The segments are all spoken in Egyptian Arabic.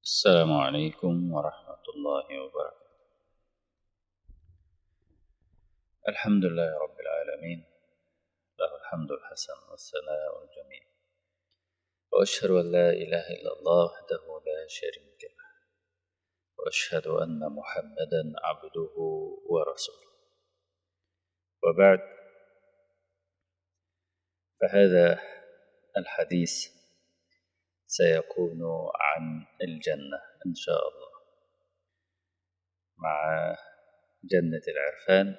السلام عليكم ورحمة الله وبركاته الحمد لله رب العالمين له الحمد الحسن والثناء الجميل وأشهد أن لا إله إلا الله وحده لا شريك له وأشهد أن محمدا عبده ورسوله وبعد فهذا الحديث سيكون عن الجنة إن شاء الله مع جنة العرفان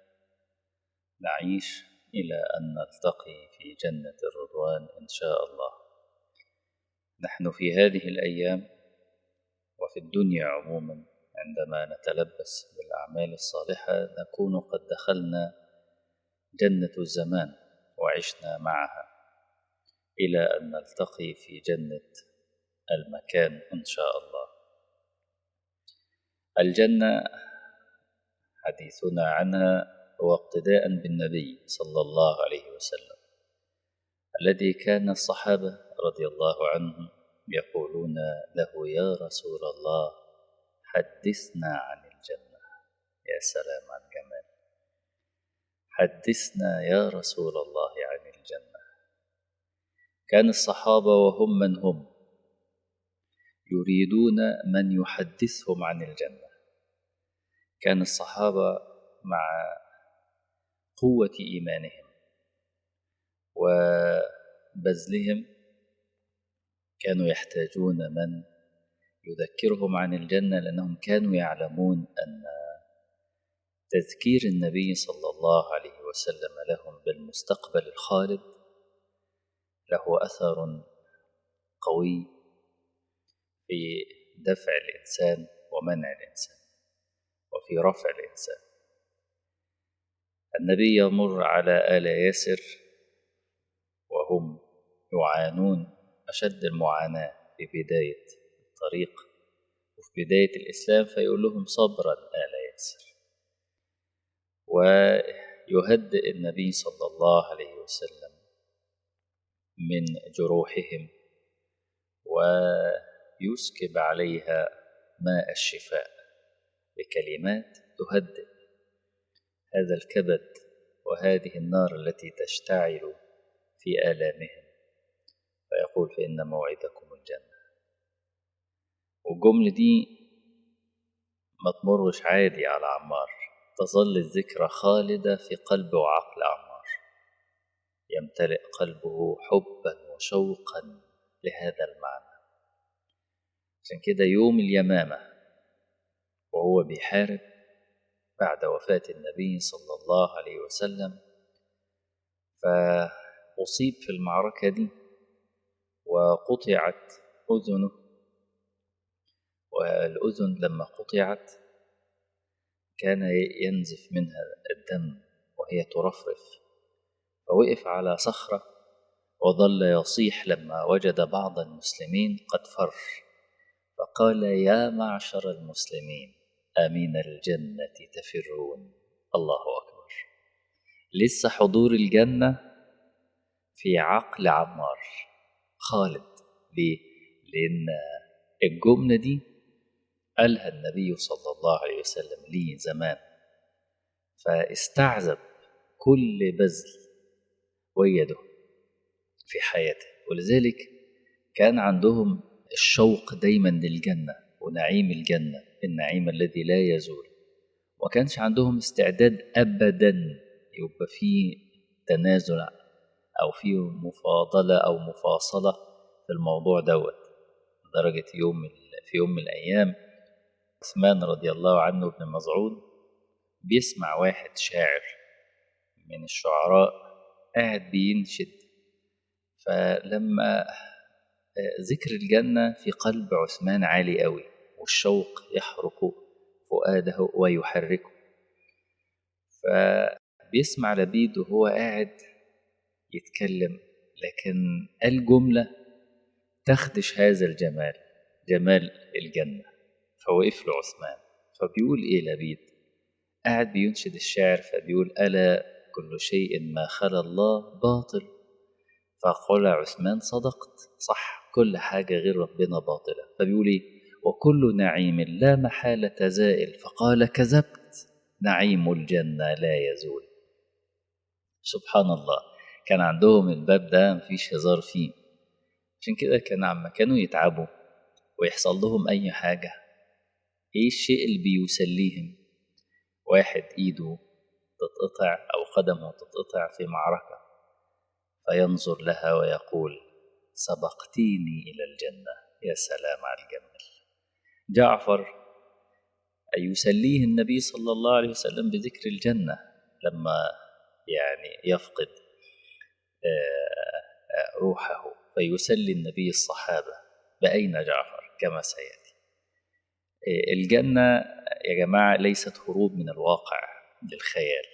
نعيش إلى أن نلتقي في جنة الرضوان إن شاء الله نحن في هذه الأيام وفي الدنيا عموما عندما نتلبس بالأعمال الصالحة نكون قد دخلنا جنة الزمان وعشنا معها إلى أن نلتقي في جنة المكان إن شاء الله الجنة حديثنا عنها هو اقتداء بالنبي صلى الله عليه وسلم الذي كان الصحابة رضي الله عنهم يقولون له يا رسول الله حدثنا عن الجنة يا سلام عن جمال حدثنا يا رسول الله عن الجنة كان الصحابة وهم من هم يريدون من يحدثهم عن الجنة كان الصحابة مع قوة إيمانهم وبذلهم كانوا يحتاجون من يذكرهم عن الجنة لأنهم كانوا يعلمون أن تذكير النبي صلى الله عليه وسلم لهم بالمستقبل الخالد له أثر قوي في دفع الإنسان ومنع الإنسان وفي رفع الإنسان النبي يمر على آل ياسر وهم يعانون أشد المعاناة في بداية الطريق وفي بداية الإسلام فيقول لهم صبرا آل ياسر ويهدئ النبي صلى الله عليه وسلم من جروحهم ويسكب عليها ماء الشفاء بكلمات تهدئ هذا الكبد وهذه النار التي تشتعل في آلامهم فيقول فإن موعدكم الجنة والجملة دي ما تمرش عادي على عمار تظل الذكرى خالدة في قلب وعقل عمار يمتلئ قلبه حبا وشوقا لهذا المعنى عشان كده يوم اليمامة وهو بيحارب بعد وفاة النبي صلى الله عليه وسلم فأصيب في المعركة دي وقطعت أذنه والأذن لما قطعت كان ينزف منها الدم وهي ترفرف فوقف على صخرة وظل يصيح لما وجد بعض المسلمين قد فر فقال يا معشر المسلمين أمين الجنة تفرون الله أكبر لسه حضور الجنة في عقل عمار خالد ليه؟ لأن الجملة دي قالها النبي صلى الله عليه وسلم لي زمان فاستعذب كل بذل ويده في حياته ولذلك كان عندهم الشوق دايما للجنة ونعيم الجنة النعيم الذي لا يزول وما كانش عندهم استعداد أبدا يبقى فيه تنازل أو فيه مفاضلة أو مفاصلة في الموضوع دوت لدرجة يوم في يوم من الأيام عثمان رضي الله عنه بن مزعود بيسمع واحد شاعر من الشعراء قاعد بينشد فلما ذكر الجنة في قلب عثمان عالي قوي والشوق يحرق فؤاده ويحركه فبيسمع لبيد وهو قاعد يتكلم لكن قال جملة تخدش هذا الجمال جمال الجنة فوقف له عثمان فبيقول إيه لبيد قاعد بينشد الشعر فبيقول ألا كل شيء ما خلا الله باطل فقال عثمان صدقت صح كل حاجة غير ربنا باطلة فبيقول إيه وكل نعيم لا محالة زائل فقال كذبت نعيم الجنة لا يزول سبحان الله كان عندهم الباب ده مفيش هزار فيه عشان كده كان عما كانوا يتعبوا ويحصل لهم أي حاجة إيه الشيء اللي بيسليهم واحد إيده تتقطع أو قدمه تتقطع في معركة فينظر لها ويقول سبقتيني إلى الجنة يا سلام على الجمال جعفر يسليه النبي صلى الله عليه وسلم بذكر الجنة لما يعني يفقد روحه فيسلي النبي الصحابة بأين جعفر كما سيأتي الجنة يا جماعة ليست هروب من الواقع للخيال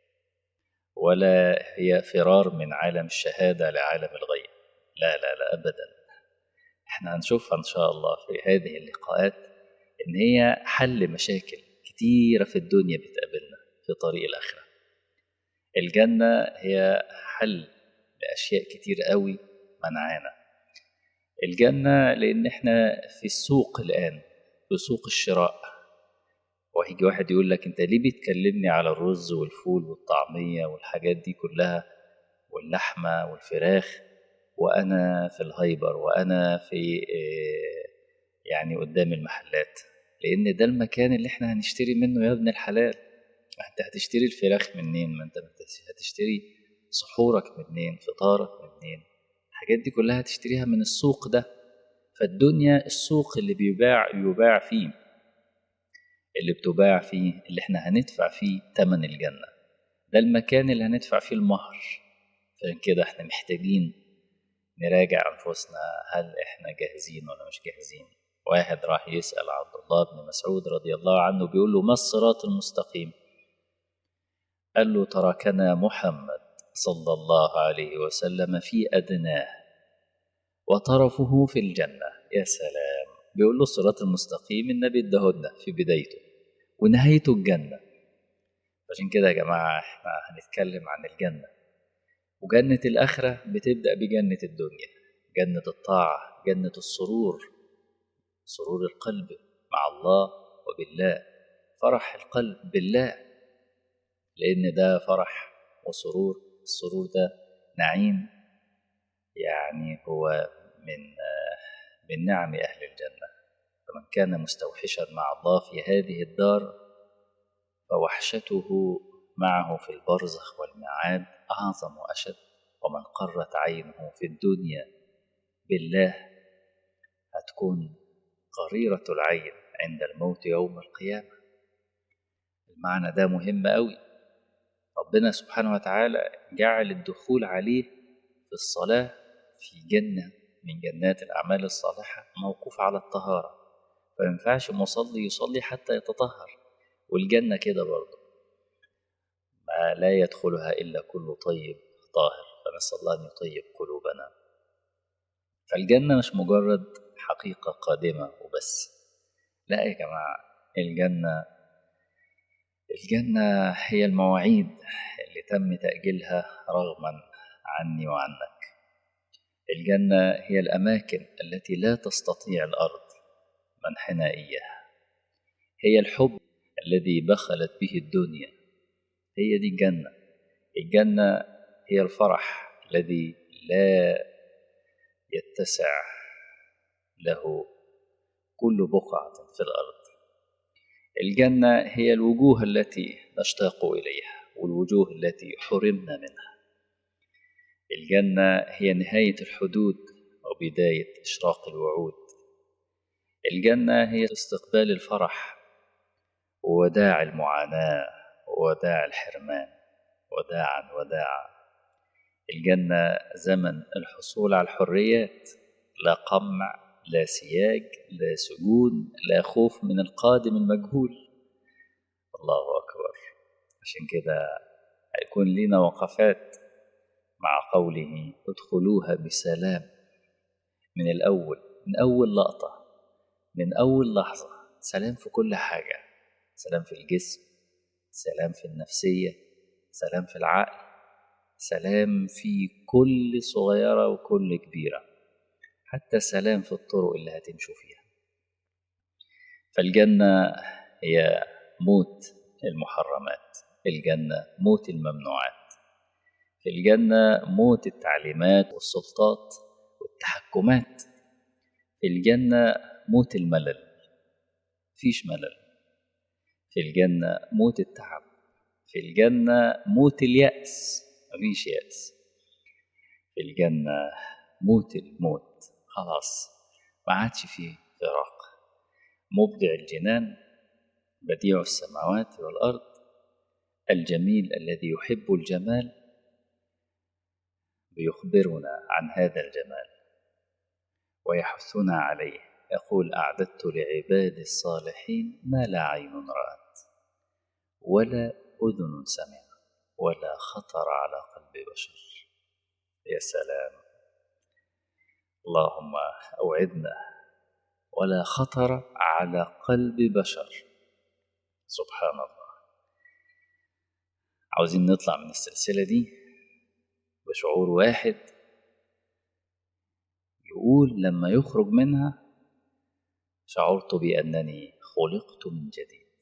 ولا هي فرار من عالم الشهادة لعالم الغيب لا لا لا أبدا احنا هنشوفها إن شاء الله في هذه اللقاءات إن هي حل مشاكل كتيرة في الدنيا بتقابلنا في طريق الآخرة الجنة هي حل لأشياء كتير قوي منعانا الجنة لأن احنا في السوق الآن في سوق الشراء وهيجي واحد يقول لك انت ليه بتكلمني على الرز والفول والطعمية والحاجات دي كلها واللحمة والفراخ وأنا في الهايبر وأنا في يعني قدام المحلات لأن ده المكان اللي احنا هنشتري منه يا ابن الحلال انت هتشتري الفراخ منين ما انت هتشتري سحورك منين فطارك منين الحاجات دي كلها هتشتريها من السوق ده فالدنيا السوق اللي بيباع يباع فيه اللي بتباع فيه اللي احنا هندفع فيه تمن الجنة ده المكان اللي هندفع فيه المهر عشان كده احنا محتاجين نراجع أنفسنا هل احنا جاهزين ولا مش جاهزين واحد راح يسأل عبد الله بن مسعود رضي الله عنه بيقول له ما الصراط المستقيم قال له تركنا محمد صلى الله عليه وسلم في أدناه وطرفه في الجنة يا سلام بيقول له الصراط المستقيم النبي ادهدنا في بدايته ونهايته الجنة عشان كده يا جماعة احنا هنتكلم عن الجنة وجنة الآخرة بتبدأ بجنة الدنيا جنة الطاعة جنة السرور سرور القلب مع الله وبالله فرح القلب بالله لأن ده فرح وسرور السرور ده نعيم يعني هو من من نعم أهل الجنة فمن كان مستوحشا مع الله في هذه الدار فوحشته معه في البرزخ والمعاد أعظم وأشد ومن قرت عينه في الدنيا بالله هتكون قريرة العين عند الموت يوم القيامة المعنى ده مهم أوي ربنا سبحانه وتعالى جعل الدخول عليه في الصلاة في جنة من جنات الأعمال الصالحة موقوف على الطهارة فينفعش مصلي يصلي حتى يتطهر والجنة كده برضه ما لا يدخلها إلا كل طيب طاهر فنسأل الله أن يطيب قلوبنا فالجنة مش مجرد حقيقة قادمة وبس لا يا جماعة الجنة الجنة هي المواعيد اللي تم تأجيلها رغما عني وعنك الجنة هي الأماكن التي لا تستطيع الأرض منحنا إياها هي الحب الذي بخلت به الدنيا هي دي الجنة الجنة هي الفرح الذي لا يتسع له كل بقعة في الأرض الجنة هي الوجوه التي نشتاق إليها والوجوه التي حرمنا منها الجنة هي نهاية الحدود وبداية إشراق الوعود الجنة هي استقبال الفرح ووداع المعاناة ووداع الحرمان وداعا وداعا الجنة زمن الحصول على الحريات لا قمع لا سياج لا سجون لا خوف من القادم المجهول الله أكبر عشان كده هيكون لنا وقفات مع قوله ادخلوها بسلام من الأول من أول لقطة من أول لحظة سلام في كل حاجة سلام في الجسم سلام في النفسية سلام في العقل سلام في كل صغيرة وكل كبيرة حتى سلام في الطرق اللي هتمشوا فيها فالجنة هي موت المحرمات الجنة موت الممنوعات في الجنة موت التعليمات والسلطات والتحكمات في الجنة موت الملل مفيش ملل في الجنة موت التعب في الجنة موت اليأس مفيش يأس في الجنة موت الموت خلاص ما عادش فيه فراق مبدع الجنان بديع السماوات والأرض الجميل الذي يحب الجمال بيخبرنا عن هذا الجمال ويحثنا عليه يقول أعددت لعبادي الصالحين ما لا عين رأت ولا أذن سمعت ولا خطر على قلب بشر يا سلام اللهم أوعدنا ولا خطر على قلب بشر سبحان الله عاوزين نطلع من السلسلة دي بشعور واحد يقول لما يخرج منها شعرت بأنني خلقت من جديد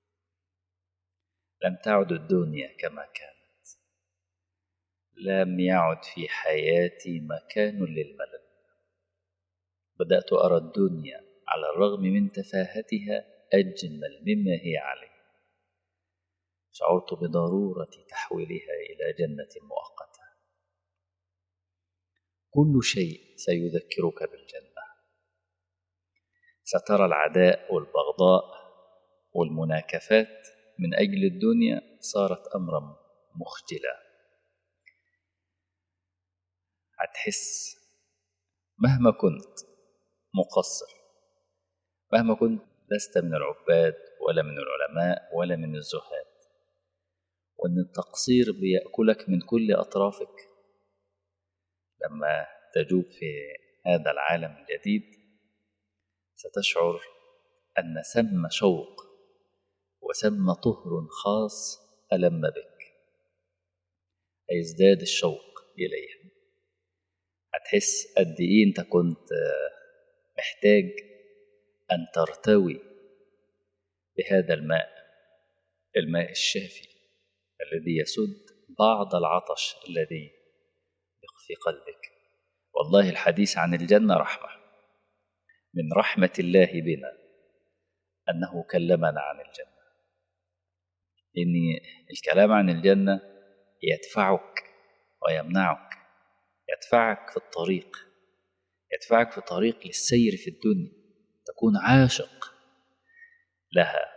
لم تعد الدنيا كما كانت لم يعد في حياتي مكان للملل بدأت أرى الدنيا على الرغم من تفاهتها أجمل مما هي عليه شعرت بضرورة تحويلها إلى جنة مؤقتة كل شيء سيذكرك بالجنة سترى العداء والبغضاء والمناكفات من أجل الدنيا صارت أمرا مخجلا هتحس مهما كنت مقصر مهما كنت لست من العباد ولا من العلماء ولا من الزهاد وأن التقصير بيأكلك من كل أطرافك لما تجوب في هذا العالم الجديد ستشعر أن سم شوق وسم طهر خاص ألم بك هيزداد الشوق إليه هتحس قد إيه أنت كنت محتاج أن ترتوي بهذا الماء الماء الشافي الذي يسد بعض العطش الذي في قلبك والله الحديث عن الجنة رحمة من رحمة الله بنا أنه كلمنا عن الجنة إن الكلام عن الجنة يدفعك ويمنعك يدفعك في الطريق يدفعك في طريق للسير في الدنيا تكون عاشق لها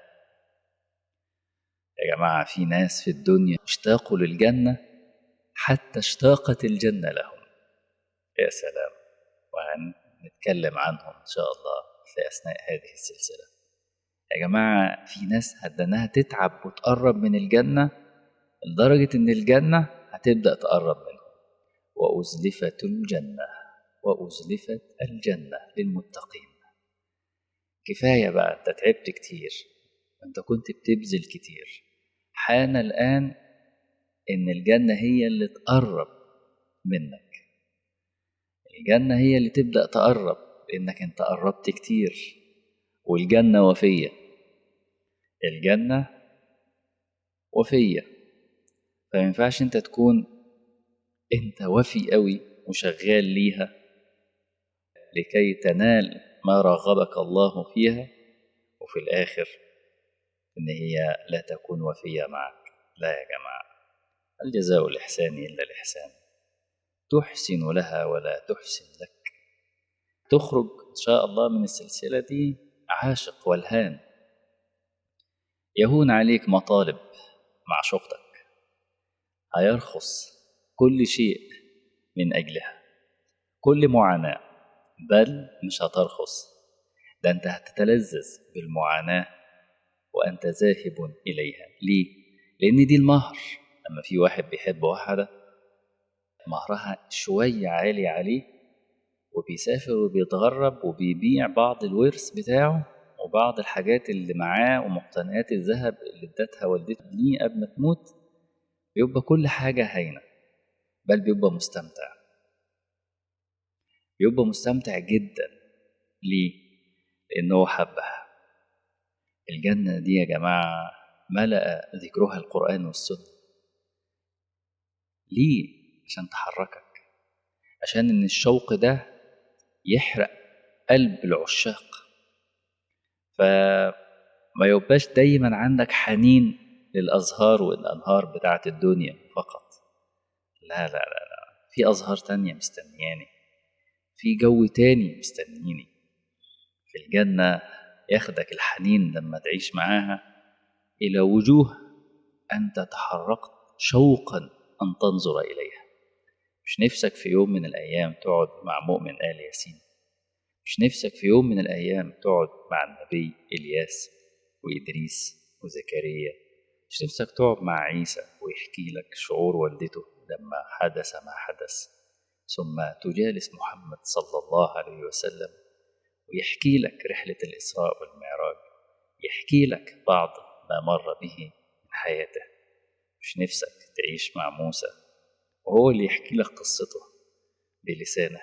يا جماعة في ناس في الدنيا اشتاقوا للجنة حتى اشتاقت الجنة لهم يا سلام وهنتكلم عنهم إن شاء الله في أثناء هذه السلسلة يا جماعة في ناس هدناها تتعب وتقرب من الجنة لدرجة إن الجنة هتبدأ تقرب منهم وأزلفت الجنة وأزلفت الجنة للمتقين كفاية بقى أنت تعبت كتير أنت كنت بتبذل كتير حان الآن إن الجنة هي اللي تقرب منك الجنة هي اللي تبدأ تقرب لأنك أنت قربت كتير والجنة وفية الجنة وفية فما ينفعش أنت تكون أنت وفي قوي وشغال ليها لكي تنال ما رغبك الله فيها وفي الآخر إن هي لا تكون وفية معك لا يا جماعة الجزاء الإحسان إلا الإحسان تحسن لها ولا تحسن لك تخرج إن شاء الله من السلسلة دي عاشق والهان يهون عليك مطالب معشوقتك هيرخص كل شيء من أجلها كل معاناة بل مش هترخص ده أنت هتتلذذ بالمعاناة وأنت ذاهب إليها ليه؟ لأن دي المهر لما في واحد بيحب واحدة مهرها شوية عالي عليه وبيسافر وبيتغرب وبيبيع بعض الورث بتاعه وبعض الحاجات اللي معاه ومقتنيات الذهب اللي ادتها والدته ليه قبل ما تموت بيبقى كل حاجة هينة بل بيبقى مستمتع بيبقى مستمتع جدا ليه؟ لأنه حبها الجنة دي يا جماعة ملأ ذكرها القرآن والسنة ليه؟ عشان تحركك عشان إن الشوق ده يحرق قلب العشاق فما يبقاش دايما عندك حنين للأزهار والأنهار بتاعت الدنيا فقط لا لا لا لا في أزهار تانية مستنياني في جو تاني مستنيني في الجنة ياخدك الحنين لما تعيش معاها إلى وجوه أنت تحركت شوقا أن تنظر إليها مش نفسك في يوم من الأيام تقعد مع مؤمن آل ياسين مش نفسك في يوم من الأيام تقعد مع النبي إلياس وإدريس وزكريا مش نفسك تقعد مع عيسى ويحكي لك شعور والدته لما حدث ما حدث ثم تجالس محمد صلى الله عليه وسلم ويحكي لك رحلة الإسراء والمعراج يحكي لك بعض ما مر به من حياته مش نفسك تعيش مع موسى وهو اللي يحكي لك قصته بلسانه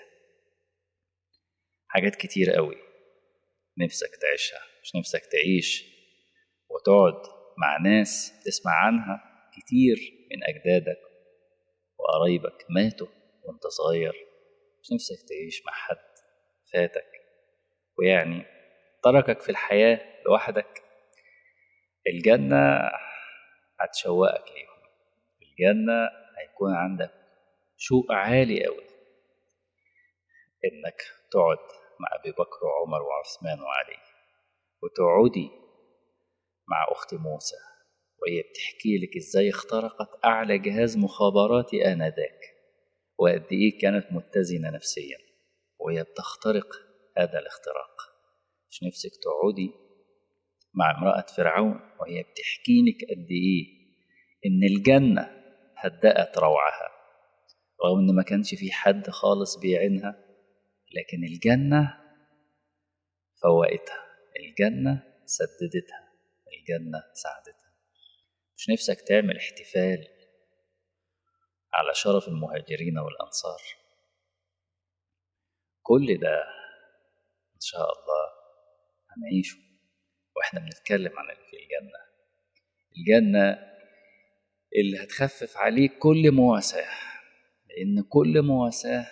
حاجات كتير قوي نفسك تعيشها مش نفسك تعيش وتقعد مع ناس تسمع عنها كتير من أجدادك وقرايبك ماتوا وانت صغير مش نفسك تعيش مع حد فاتك ويعني تركك في الحياة لوحدك الجنة هتشوقك ليهم الجنة هيكون عندك شوق عالي قوي انك تقعد مع ابي بكر وعمر وعثمان وعلي وتقعدي مع اخت موسى وهي بتحكي لك ازاي اخترقت اعلى جهاز مخابراتي انذاك وقد ايه كانت متزنه نفسيا وهي بتخترق هذا الاختراق مش نفسك تقعدي مع امرأة فرعون وهي بتحكي لك قد ايه ان الجنة هدأت روعها رغم ان ما كانش في حد خالص بيعينها لكن الجنة فوقتها الجنة سددتها الجنة ساعدتها مش نفسك تعمل احتفال على شرف المهاجرين والأنصار كل ده إن شاء الله هنعيشه وإحنا بنتكلم عن اللي في الجنة الجنة اللي هتخفف عليك كل مواساة لأن كل مواساة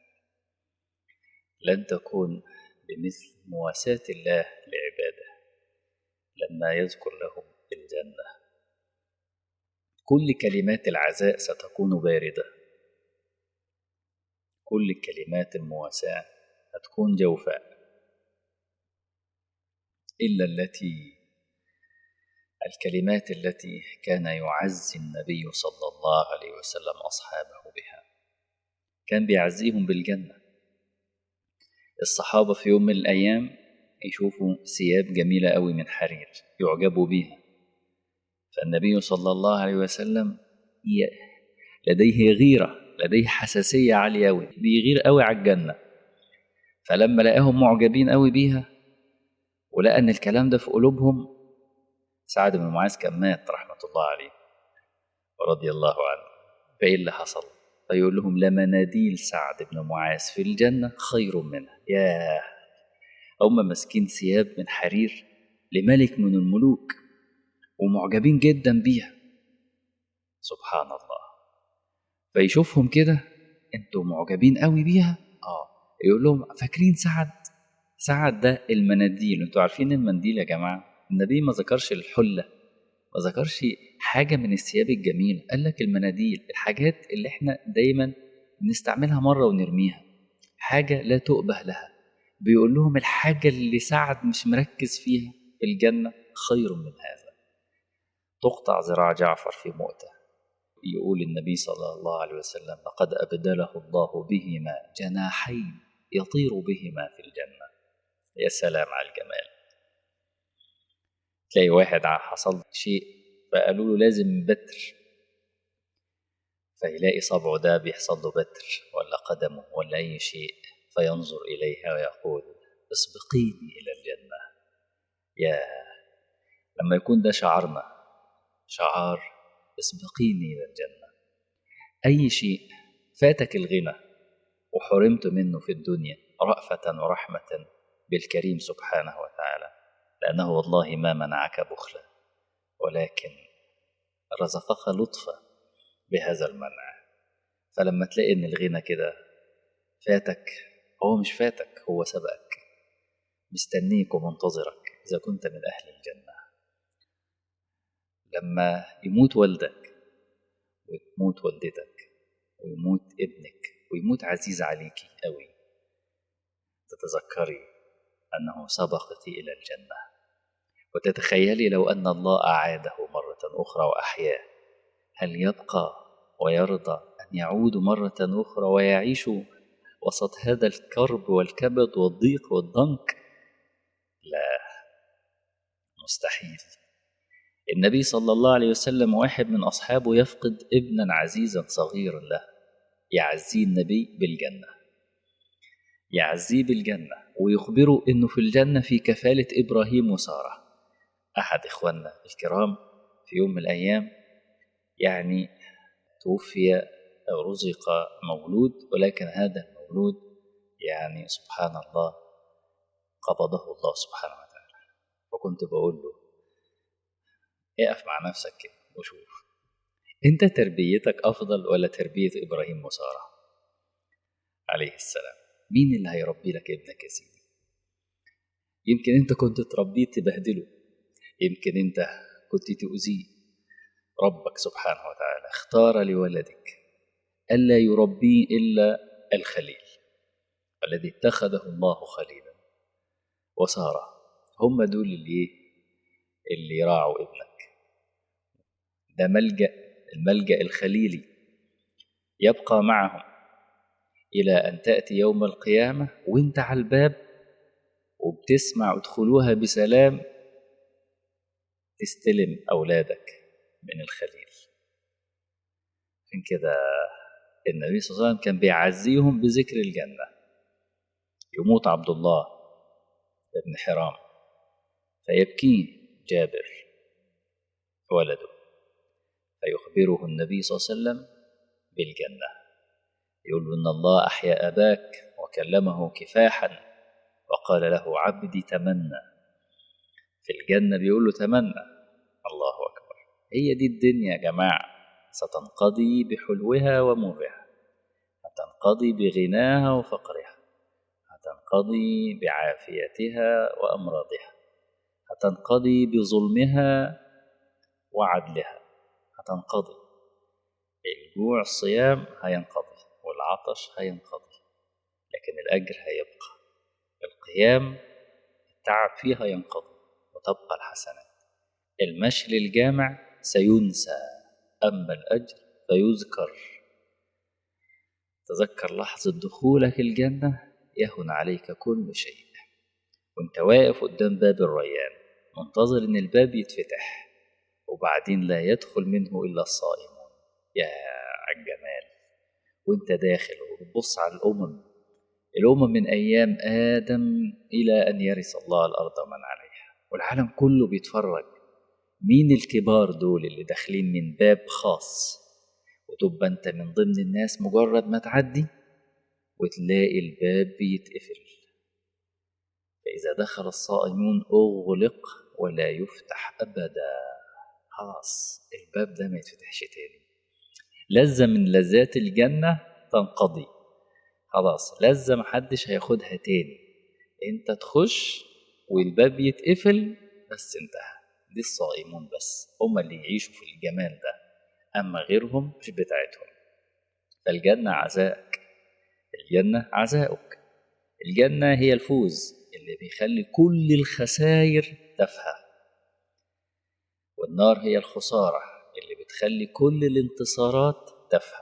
لن تكون بمثل مواساة الله لعباده لما يذكر لهم الجنة كل كلمات العزاء ستكون باردة كل كلمات المواساة هتكون جوفاء إلا التي الكلمات التي كان يعزي النبي صلى الله عليه وسلم أصحابه بها كان بيعزيهم بالجنة الصحابة في يوم من الأيام يشوفوا ثياب جميلة أوي من حرير يعجبوا بيها فالنبي صلى الله عليه وسلم لديه غيرة لديه حساسية عالية أوي بيغير أوي على الجنة فلما لقاهم معجبين أوي بيها ولقى أن الكلام ده في قلوبهم سعد بن معاذ كان مات رحمة الله عليه ورضي الله عنه فإيه اللي حصل فيقول لهم لمناديل سعد بن معاذ في الجنة خير منها ياه هم ماسكين ثياب من حرير لملك من الملوك ومعجبين جدا بيها سبحان الله فيشوفهم كده انتوا معجبين قوي بيها اه يقول لهم فاكرين سعد سعد ده المناديل انتوا عارفين المنديل يا جماعه النبي ما ذكرش الحله ما ذكرش حاجه من الثياب الجميله قال لك المناديل الحاجات اللي احنا دايما بنستعملها مره ونرميها حاجه لا تؤبه لها بيقول لهم الحاجه اللي سعد مش مركز فيها في الجنه خير من هذا تقطع ذراع جعفر في مؤته يقول النبي صلى الله عليه وسلم لقد أبدله الله بهما جناحين يطير بهما في الجنة يا سلام على الجمال تلاقي واحد حصل شيء فقالوا له لازم بتر فيلاقي صبعه ده بيحصل له بتر ولا قدمه ولا أي شيء فينظر إليها ويقول اسبقيني إلى الجنة يا لما يكون ده شعارنا شعار اسبقيني إلى الجنة أي شيء فاتك الغنى وحرمت منه في الدنيا رأفة ورحمة بالكريم سبحانه وتعالى لأنه والله ما منعك بخلا ولكن رزقك لطفا بهذا المنع فلما تلاقي ان الغنى كده فاتك هو مش فاتك هو سبقك مستنيك ومنتظرك إذا كنت من أهل الجنة لما يموت والدك وتموت والدتك ويموت ابنك ويموت عزيز عليك أوي تتذكري أنه سبقك إلى الجنة وتتخيلي لو أن الله أعاده مرة أخرى وأحياه هل يبقى ويرضى أن يعود مرة أخرى ويعيش وسط هذا الكرب والكبد والضيق والضنك لا مستحيل النبي صلى الله عليه وسلم واحد من أصحابه يفقد ابنا عزيزا صغيرا له يعزيه النبي بالجنة يعزيه بالجنة ويخبره أنه في الجنة في كفالة إبراهيم وسارة أحد إخواننا الكرام في يوم من الأيام يعني توفي أو رزق مولود ولكن هذا المولود يعني سبحان الله قبضه الله سبحانه وتعالى وكنت بقول له اقف مع نفسك كده وشوف انت تربيتك افضل ولا تربيه ابراهيم وساره عليه السلام مين اللي هيربي لك ابنك يا سيدي يمكن انت كنت تربيه تبهدله يمكن انت كنت تؤذيه ربك سبحانه وتعالى اختار لولدك الا يربيه الا الخليل الذي اتخذه الله خليلا وساره هم دول اللي اللي يراعوا ابنك ده ملجأ الملجأ الخليلي يبقى معهم إلى أن تأتي يوم القيامة وانت على الباب وبتسمع ادخلوها بسلام تستلم أولادك من الخليل عشان كده النبي صلى الله عليه وسلم كان بيعزيهم بذكر الجنة يموت عبد الله بن حرام فيبكيه جابر ولده فيخبره النبي صلى الله عليه وسلم بالجنة يقول له إن الله أحيا أباك وكلمه كفاحا وقال له عبدي تمنى في الجنة بيقول له تمنى الله أكبر هي دي الدنيا يا جماعة ستنقضي بحلوها ومرها هتنقضي بغناها وفقرها هتنقضي بعافيتها وأمراضها هتنقضي بظلمها وعدلها هتنقضي الجوع الصيام هينقضي والعطش هينقضي لكن الأجر هيبقى القيام التعب فيها ينقضي وتبقى الحسنات المشي للجامع سينسى أما الأجر فيذكر تذكر لحظة دخولك الجنة يهون عليك كل شيء وانت واقف قدام باب الريان منتظر ان الباب يتفتح وبعدين لا يدخل منه الا الصائمون يا عالجمال وانت داخل وبتبص على الامم الامم من ايام ادم الى ان يرث الله الارض ومن عليها والعالم كله بيتفرج مين الكبار دول اللي داخلين من باب خاص وتبقى انت من ضمن الناس مجرد ما تعدي وتلاقي الباب بيتقفل فإذا دخل الصائمون أغلق ولا يفتح أبدا خلاص الباب ده ما يتفتحش تاني لذة من لذات الجنة تنقضي خلاص لذة محدش هياخدها تاني انت تخش والباب يتقفل بس انتهى دي الصائمون بس هم اللي يعيشوا في الجمال ده أما غيرهم مش بتاعتهم فالجنة عزائك الجنة عزاؤك الجنة هي الفوز اللي بيخلي كل الخسائر تافهة والنار هي الخسارة اللي بتخلي كل الانتصارات تافهة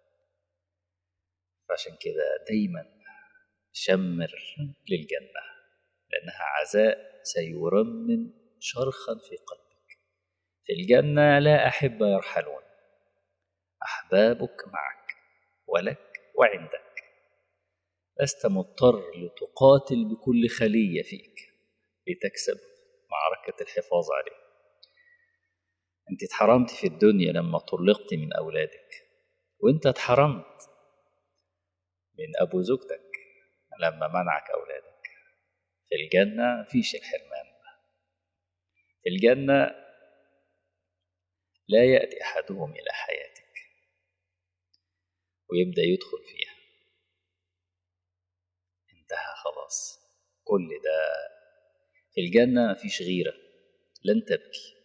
فعشان كده دايما شمر للجنة لأنها عزاء سيرمم شرخا في قلبك في الجنة لا أحب يرحلون أحبابك معك ولك وعندك لست مضطر لتقاتل بكل خلية فيك لتكسب معركة الحفاظ عليه انت اتحرمت في الدنيا لما طلقت من أولادك وانت اتحرمت من أبو زوجتك لما منعك أولادك في الجنة مفيش الحرمان في الجنة لا يأتي أحدهم إلى حياتك ويبدأ يدخل فيها انتهى خلاص كل ده في الجنة مفيش غيرة لن تبكي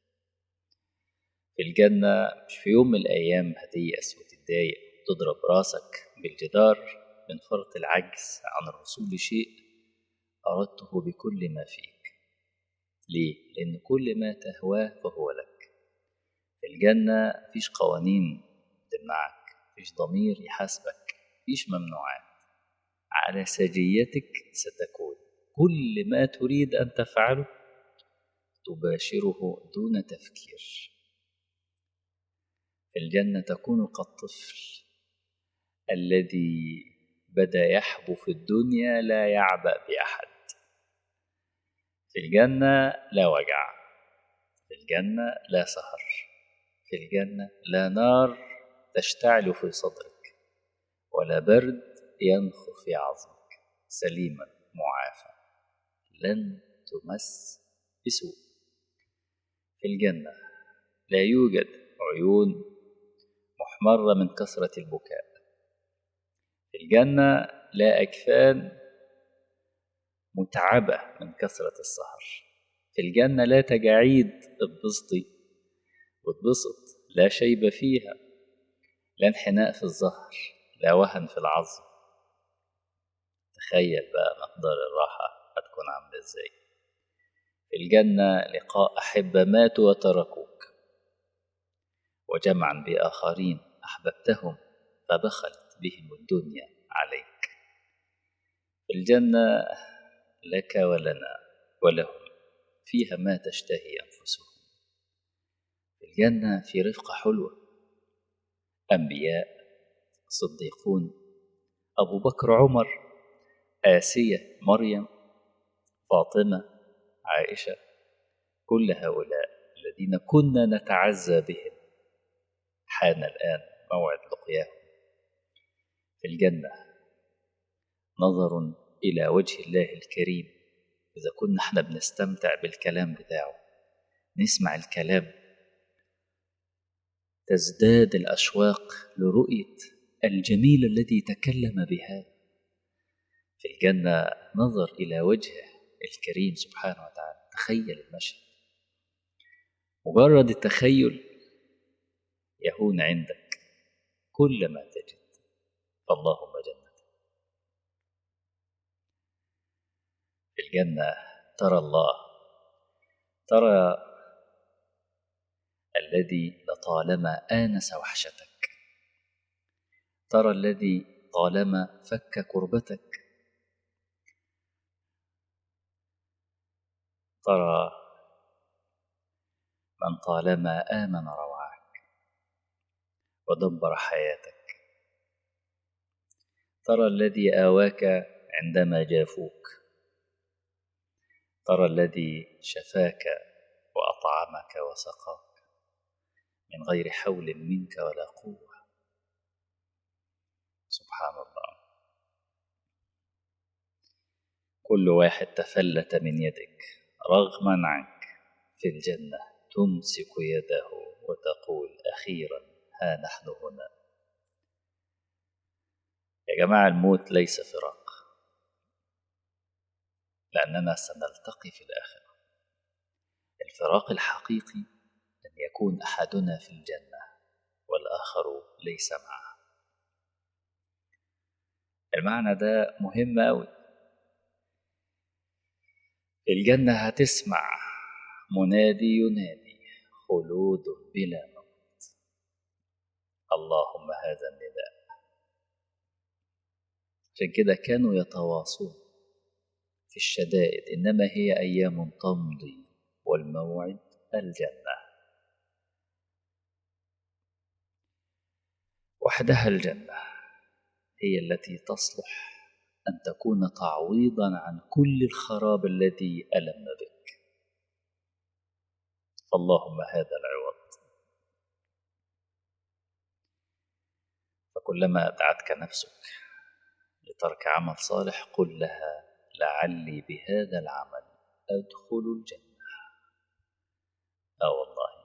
في الجنة مش في يوم من الأيام هتيأس وتتضايق وتضرب راسك بالجدار من فرط العجز عن الوصول لشيء أردته بكل ما فيك ليه؟ لأن كل ما تهواه فهو لك في الجنة مفيش قوانين تمنعك مفيش ضمير يحاسبك مفيش ممنوعات على سجيتك ستكون كل ما تريد أن تفعله تباشره دون تفكير في الجنة تكون كالطفل الذي بدا يحبو في الدنيا لا يعبأ بأحد في الجنة لا وجع في الجنة لا سهر في الجنة لا نار تشتعل في صدرك ولا برد ينخف في عظمك سليما معافى لن تمس بسوء في الجنة لا يوجد عيون محمرة من كثرة البكاء في الجنة لا أكفان متعبة من كثرة السهر في الجنة لا تجاعيد اتبسطي واتبسط لا شيب فيها لا انحناء في الظهر لا وهن في العظم تخيل بقى مقدار الراحة هتكون عاملة ازاي في الجنة لقاء أحبة ماتوا وتركوك وجمعا بآخرين أحببتهم فدخلت بهم الدنيا عليك في الجنة لك ولنا ولهم فيها ما تشتهي أنفسهم في الجنة في رفقة حلوة أنبياء صديقون أبو بكر عمر آسية مريم فاطمة عائشة كل هؤلاء الذين كنا نتعزى بهم حان الآن موعد لقياهم في الجنة نظر إلى وجه الله الكريم إذا كنا احنا بنستمتع بالكلام بتاعه نسمع الكلام تزداد الأشواق لرؤية الجميل الذي تكلم بها في الجنة نظر إلى وجهه الكريم سبحانه وتعالى تخيل المشهد مجرد التخيل يهون عندك كل ما تجد فاللهم جنة في الجنة ترى الله ترى الذي لطالما آنس وحشتك ترى الذي طالما فك كربتك ترى من طالما آمن روعك ودبر حياتك ترى الذي آواك عندما جافوك ترى الذي شفاك وأطعمك وسقاك من غير حول منك ولا قوة سبحان الله كل واحد تفلت من يدك رغما عنك في الجنة تمسك يده وتقول أخيرا ها نحن هنا يا جماعة الموت ليس فراق لأننا سنلتقي في الآخرة الفراق الحقيقي أن يكون أحدنا في الجنة والآخر ليس معه المعنى ده مهم أوي في الجنة هتسمع منادي ينادي خلود بلا موت اللهم هذا النداء عشان كده كانوا يتواصون في الشدائد إنما هي أيام تمضي والموعد الجنة وحدها الجنة هي التي تصلح أن تكون تعويضا عن كل الخراب الذي ألم بك فاللهم هذا العوض فكلما دعتك نفسك لترك عمل صالح قل لها لعلي بهذا العمل أدخل الجنة اه والله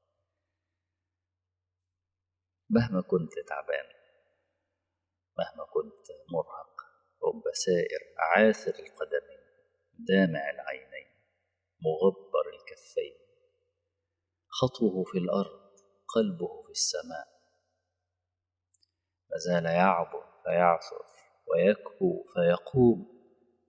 مهما كنت تعبان مهما كنت مرهق رب سائر عاثر القدمين دامع العينين مغبر الكفين خطوه في الأرض قلبه في السماء ما زال يعبر فيعثر ويكبو فيقوم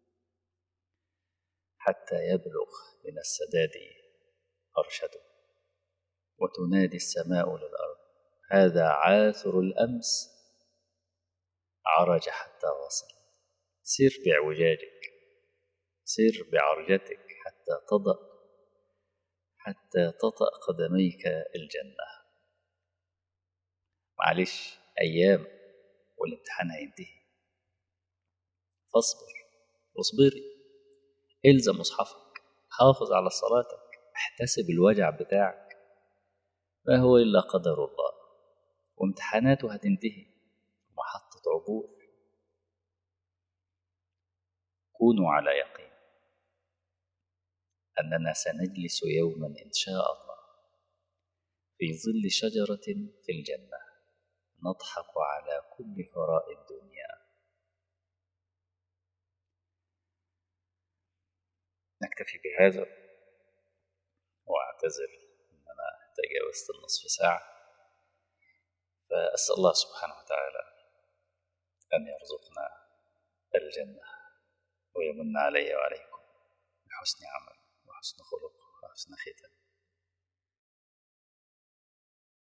حتى يبلغ من السداد أرشده وتنادي السماء للأرض هذا عاثر الأمس عرج حتى وصل سر باعوجاجك سر بعرجتك حتى تضأ حتى تطأ قدميك الجنة معلش أيام والامتحان هينتهي فاصبر واصبري الزم مصحفك حافظ على صلاتك احتسب الوجع بتاعك ما هو إلا قدر الله وامتحاناته هتنتهي محطة عبور كونوا على يقين أننا سنجلس يوما إن شاء الله في ظل شجرة في الجنة نضحك على كل هراء الدنيا نكتفي بهذا واعتذر ان انا تجاوزت النصف ساعه فاسال الله سبحانه وتعالى ان يرزقنا الجنه ويمن علي وعليكم بحسن عمل وحسن خلق وحسن ختام